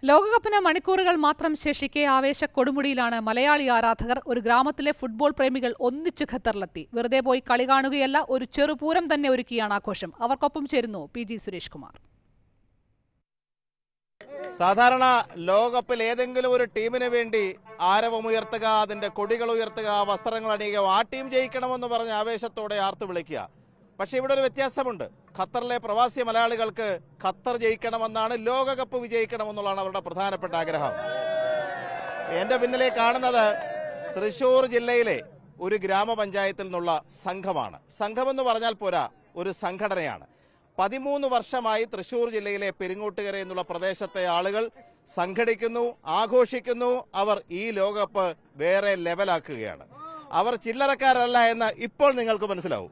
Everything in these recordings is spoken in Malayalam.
ലോകകപ്പിന് മണിക്കൂറുകൾ മാത്രം ശേഷിക്കെ ആവേശ കൊടുമുടിയിലാണ് മലയാളി ആരാധകർ ഒരു ഗ്രാമത്തിലെ ഫുട്ബോൾ പ്രേമികൾ ഒന്നിച്ച് ഖത്തറിലെത്തി വെറുതെ പോയി കളി കാണുകയല്ല ഒരു ചെറുപൂരം തന്നെ ഒരുക്കിയാണ് ആഘോഷം അവർക്കൊപ്പം ചേരുന്നു പി ജി സുരേഷ് കുമാർ സാധാരണ ലോകകപ്പിൽ ഏതെങ്കിലും ഒരു ടീമിന് വേണ്ടി ആരവമുയർത്തുക അതിന്റെ കൊടികൾ ഉയർത്തുക വസ്ത്രങ്ങൾ അണിയുക ആ ടീം ജയിക്കണമെന്ന് പറഞ്ഞ് ആവേശത്തോടെ ആർത്തു വിളിക്കുക പക്ഷെ ഇവിടെ ഒരു വ്യത്യാസമുണ്ട് ഖത്തറിലെ പ്രവാസി മലയാളികൾക്ക് ഖത്തർ ജയിക്കണമെന്നാണ് ലോകകപ്പ് വിജയിക്കണമെന്നുള്ളതാണ് അവരുടെ പ്രധാനപ്പെട്ട ആഗ്രഹം എന്റെ പിന്നിലെ കാണുന്നത് തൃശൂർ ജില്ലയിലെ ഒരു ഗ്രാമപഞ്ചായത്തിൽ നിന്നുള്ള സംഘമാണ് സംഘമെന്ന് പറഞ്ഞാൽ പോരാ ഒരു സംഘടനയാണ് പതിമൂന്ന് വർഷമായി തൃശൂർ ജില്ലയിലെ പെരിങ്ങോട്ടുകര എന്നുള്ള പ്രദേശത്തെ ആളുകൾ സംഘടിക്കുന്നു ആഘോഷിക്കുന്നു അവർ ഈ ലോകകപ്പ് വേറെ ലെവലാക്കുകയാണ് അവർ ചില്ലറക്കാരല്ല എന്ന് ഇപ്പോൾ നിങ്ങൾക്ക് മനസ്സിലാവും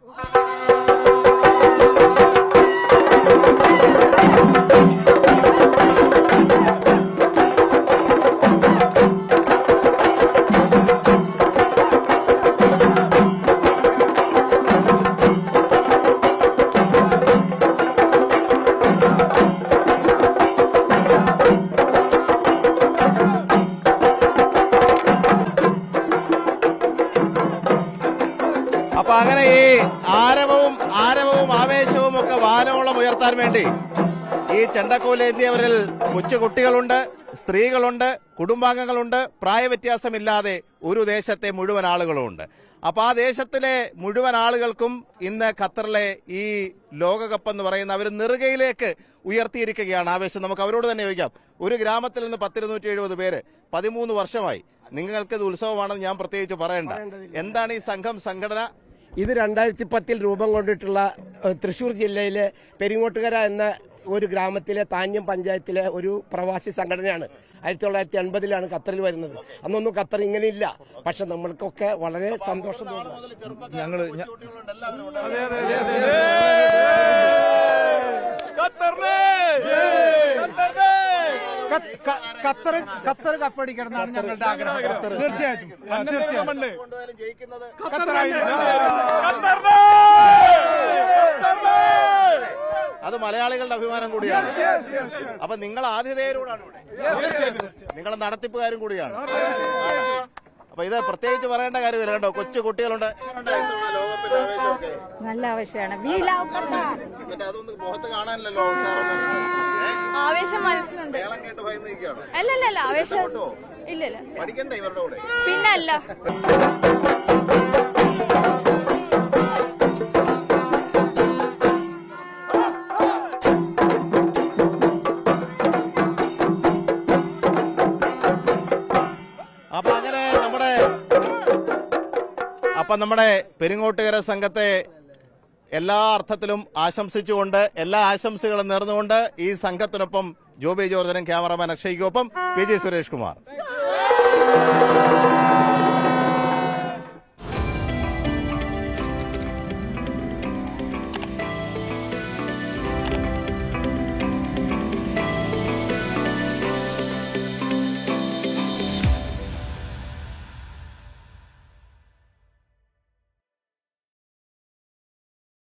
അപ്പൊ അങ്ങനെ ഈ ആരവവും ആരവവും ആവേശവും ഒക്കെ വാനോളം ഉയർത്താൻ വേണ്ടി ഈ ചെണ്ടക്കോലേന്തിയവരിൽ കൊച്ചു കുട്ടികളുണ്ട് സ്ത്രീകളുണ്ട് കുടുംബാംഗങ്ങളുണ്ട് പ്രായവ്യത്യാസമില്ലാതെ ഒരു ദേശത്തെ മുഴുവൻ ആളുകളുമുണ്ട് അപ്പൊ ആ ദേശത്തിലെ മുഴുവൻ ആളുകൾക്കും ഇന്ന് ഖത്തറിലെ ഈ ലോകകപ്പ് എന്ന് പറയുന്ന അവർ നെറുകയിലേക്ക് ഉയർത്തിയിരിക്കുകയാണ് ആവേശം നമുക്ക് അവരോട് തന്നെ ചോദിക്കാം ഒരു ഗ്രാമത്തിൽ നിന്ന് പത്തിരുന്നൂറ്റി എഴുപത് പേര് പതിമൂന്ന് വർഷമായി നിങ്ങൾക്ക് ഇത് ഉത്സവമാണെന്ന് ഞാൻ പ്രത്യേകിച്ച് പറയണ്ട എന്താണ് ഈ സംഘം സംഘടന ഇത് രണ്ടായിരത്തി പത്തിൽ രൂപം കൊണ്ടിട്ടുള്ള ഏഹ്, തൃശൂർ ജില്ലയിലെ പെരിങ്ങോട്ടുകര എന്ന ഒരു ഗ്രാമത്തിലെ താന്യം പഞ്ചായത്തിലെ ഒരു പ്രവാസി സംഘടനയാണ് ആയിരത്തി തൊള്ളായിരത്തി എൺപതിലാണ് ഖത്തറിൽ വരുന്നത് അന്നൊന്നും ഖത്തർ ഇങ്ങനെയില്ല പക്ഷെ നമ്മൾക്കൊക്കെ വളരെ സന്തോഷം തോന്നുന്നു ഞങ്ങള് ഖത്തർ ഖത്തർ കപ്പടിക്കണം എന്നാണ് ഞങ്ങളുടെ ആഗ്രഹം തീർച്ചയായിട്ടും ആ, തീർച്ചയായിട്ടും ജയിക്കുന്നത് അത് മലയാളികളുടെ അഭിമാനം കൂടിയാണ് അപ്പൊ നിങ്ങൾ ആതിഥേയരോടാണ് ഇവിടെ നിങ്ങൾ നടത്തിപ്പുകാരും കൂടിയാണ് അപ്പൊ ഇത് പ്രത്യേകിച്ച് പറയേണ്ട കാര്യമില്ല കേട്ടോ കൊച്ചു കുട്ടികളുണ്ട് എങ്ങനെയുണ്ട് ഇത്തവണ ലോകകപ്പിന്റെ ആവേശമൊക്കെ? നല്ല ആവശ്യമാണ് വി ലവ് ഖത്തർ എന്നിട്ട് അതൊന്നും മുഖത്ത് കാണാനില്ലല്ലോ ഉഷാറൊന്നും. ഏ? ആവേശം മനസ്സിലുണ്ട് മേളം കേട്ട് ഭയന്ന് നിൽക്കുകയാണോ അല്ലല്ല അല്ല ആവേശം ഇഷ്ടപ്പെട്ടോ? ഇല്ലല്ല പഠിക്കണ്ടേ ഇവരുടെ കൂടെ പിന്നല്ല അപ്പൊ അങ്ങനെ നമ്മുടെ അപ്പൊ നമ്മുടെ പെരിങ്ങോട്ടുകര സംഘത്തെ എല്ലാ അർത്ഥത്തിലും ആശംസിച്ചുകൊണ്ട് എല്ലാ ആശംസകളും നേർന്നുകൊണ്ട് ഈ സംഘത്തിനൊപ്പം ജോബി ജോർജനും ക്യാമറമാൻ അക്ഷയ്ക്കൊപ്പം പി ജി സുരേഷ് കുമാർ